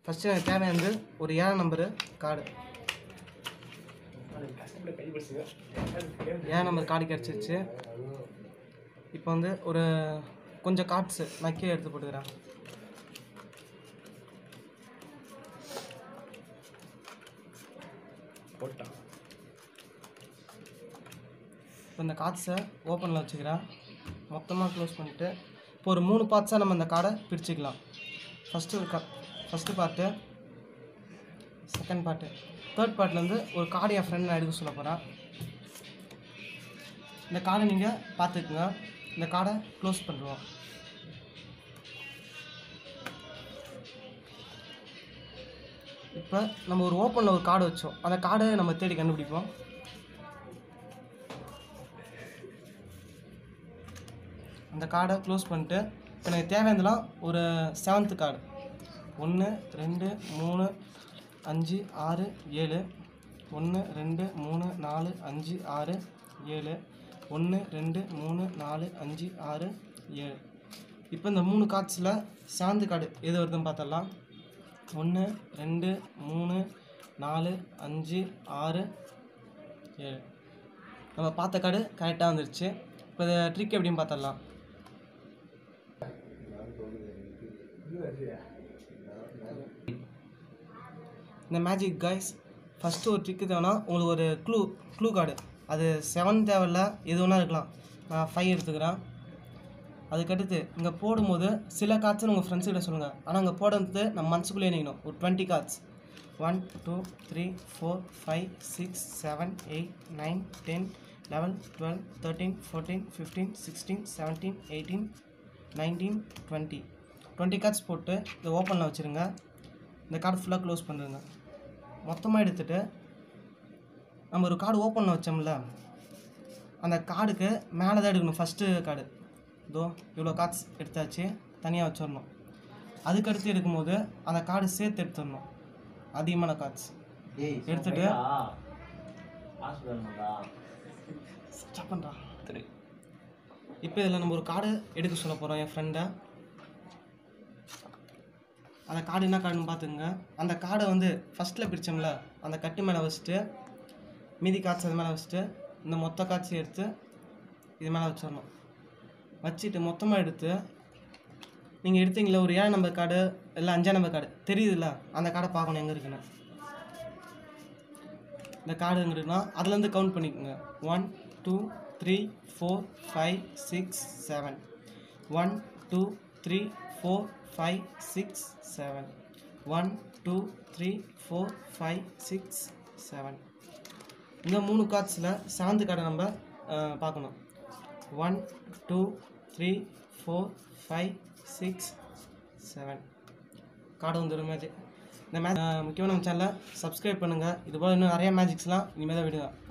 first எனக்கு தேவையானது ஒரு ஏழாம் நம்பரு கார்டு ஏழாம் நம்பர் கார்டு கிடச்சிருச்சு இப்போ வந்து ஒரு கொஞ்சம் கார்ட்ஸு நான் கீழே எடுத்து போட்டுக்கிறேன் போட்டான் இப்போ இந்த கார்ட்ஸை ஓப்பனில் வச்சுக்கிறேன் மொத்தமாக க்ளோஸ் பண்ணிவிட்டு இப்போ ஒரு மூணு பார்ட்ஸாக நம்ம இந்த கார்டை பிரிச்சுக்கலாம் ஃபஸ்ட்டு கா first part second part third பார்ட்லேருந்து ஒரு கார்டு என் ஃப்ரெண்ட் நான் எடுக்க சொல்ல போகிறேன் இந்த கார்டை நீங்கள் பார்த்துக்குங்க இந்த கார்டை க்ளோஸ் பண்ணுறோம் இப்போ நம்ம ஒரு ஓப்பனில் ஒரு கார்டு வச்சோம் அந்த கார்டை நம்ம தேடி கண்டுபிடிப்போம் அந்த கார்டை க்ளோஸ் பண்ணிட்டு இப்போ எனக்கு தேவையானதுலாம் ஒரு செவன்த்து கார்டு ஒன்று ரெண்டு மூணு அஞ்சு ஆறு ஏழு ஒன்று ரெண்டு மூணு நாலு அஞ்சு ஆறு ஏழு ஒன்று ரெண்டு மூணு நாலு அஞ்சு ஆறு ஏழு இப்போ இந்த மூணு கார்ட்ஸில் செவன்த்து கார்டு எது வருதுன்னு பார்த்தரலாம் ஒன்று ரெண்டு மூணு நாலு அஞ்சு ஆறு ஏழு நம்ம பார்த்த கார்டு கரெக்டாக வந்துருச்சு இப்போ இதை ட்ரிக் எப்படின்னு பார்த்தரலாம் இந்த மேஜிக் கைஸ் ஃபஸ்ட்டு ஒரு ட்ரிக்கு தேவைன்னா உங்களுக்கு ஒரு க்ளூ க்ளூ கார்டு அது செவன் தேவையில்ல எது வேணா இருக்கலாம் நான் ஃபைவ் எடுத்துக்கிறேன் அதுக்கடுத்து இங்கே போடும்போது சில கார்ட்ஸ் உங்கள் ஃப்ரெண்ட்ஸ் கிட்ட சொல்லுங்கள் ஆனால் அங்கே போடுறது நம்ம மனசுக்குள்ளே நினைக்கணும் ஒரு twenty cards one two three four five six seven eight nine ten eleven twelve thirteen fourteen fifteen sixteen seventeen eighteen nineteen twenty twenty cards போட்டு இதை ஓப்பனில் வச்சுருங்க இந்த கார்டு ஃபுல்லாக க்ளோஸ் பண்ணுறேங்க மொத்தமாக எடுத்துகிட்டு நம்ம ஒரு கார்டு ஓப்பனில் வச்சோம்ல அந்த கார்டுக்கு மேலே தான் எடுக்கணும் ஃபஸ்ட்டு கார்டு இதோ இவ்வளோ கார்ட்ஸ் எடுத்தாச்சு தனியாக வச்சிடணும் அதுக்கடுத்து எடுக்கும்போது அந்த கார்டு சேர்த்து எடுத்துடணும் அதிகமான கார்ட்ஸ் எடுத்துட்டு ஸ்டாப் பண்ணுறா சரி இப்போ இதில் நம்ம ஒரு கார்டு எடுக்க சொல்ல போகிறோம் என் ஃப்ரெண்டை அந்த கார்டு என்ன கார்டுன்னு பார்த்துங்க அந்த கார்டை வந்து ஃபஸ்ட்டில் பிரித்தோம்ல அந்த கட்டு மேலே வச்சுட்டு மீதி காட்சி அது மேலே வச்சுட்டு இந்த மொத்த காட்சி எடுத்து இது மேலே வச்சிடணும் வச்சுட்டு மொத்தமாக எடுத்து நீங்கள் எடுத்தீங்களா ஒரு ஏழு நம்பர் கார்டு இல்லை அஞ்சாம் நம்பர் கார்டு தெரியுதுல்ல அந்த கார்டை பார்க்கணும் எங்கே இருக்குன்னு இந்த கார்டு எங்கே இருக்குன்னா அதுலேருந்து கவுண்ட் பண்ணிக்கோங்க one two three four five six seven one two three four five six seven one two three four five six seven இந்த மூணு கார்ட்ஸில் செவன்த் கார்டை நம்ம அஹ், பார்க்கணும் one two three four five six seven card வந்துடும் magic இந்த மே முக்கியமாக நம்ம சேனலை சப்ஸ்கிரைப் பண்ணுங்கள் இது போல் இன்னும் நிறைய மேஜிக்ஸ்லாம் இனிமேல் தான் விடுங்க